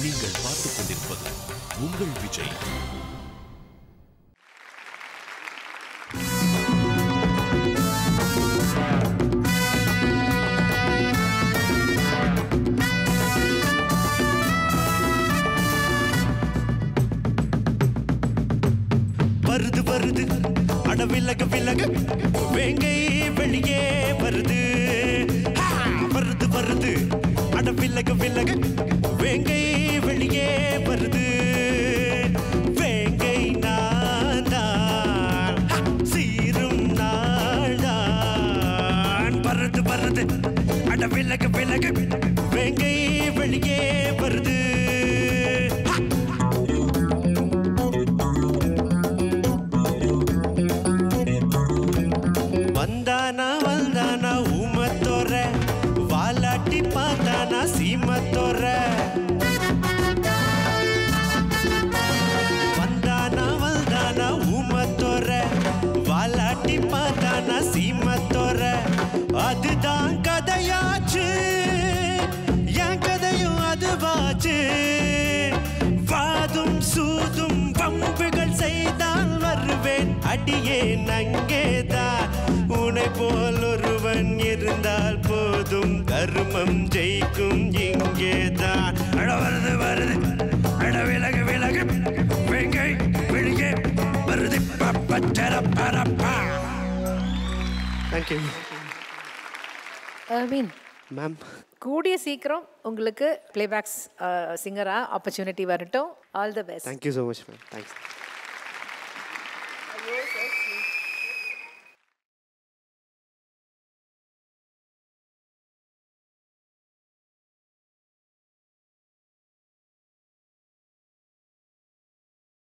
நீங்கள் பார்த்துக் கொண்டிருப்பது உங்கள் விஜய் வருது வருது அட விலக விலக வேங்கை வெளியே வருது ஹா! வருது வருது அட விலக விலக வேங்கை வெளியே வருது வேங்கை நான்தான் ஹா! சீரும் நாள்தான் வருது வருது அட விலக விலக வேங்கை வெளியே வருது ஹா! வந்தானா வந்தானா ஊமத்தோர வாலாட்டி பார்த்தானா சீமத்தோர வந்தானா வந்தானா ஊமத்தோர வாலாட்டி பார்த்தானா சீமத்தோர அதுதான் கதையாச்சு என் கதையும் அதுவாச்சு வாதும் சூதும் பம்புகள் செய்தால் வருவேன் அடியே நங்கேதான் உனை போல் ஒருவன் இருந்தால் போதும் தர்மம் ஜெயிக்கும் இங்கேதான் அட வருது வருது அட விலகு விலகு வெங்கை வெளியே வருது பப்பச்சர பரப்பா தேங்க்யூ மீன் மேம் கூடிய சீக்கிரம் உங்களுக்கு பிளேபேக்ஸ் சிங்கரா ஆப்பர்ச்சுனிட்டி வரட்டும் all the best thank you so much ma'am thanks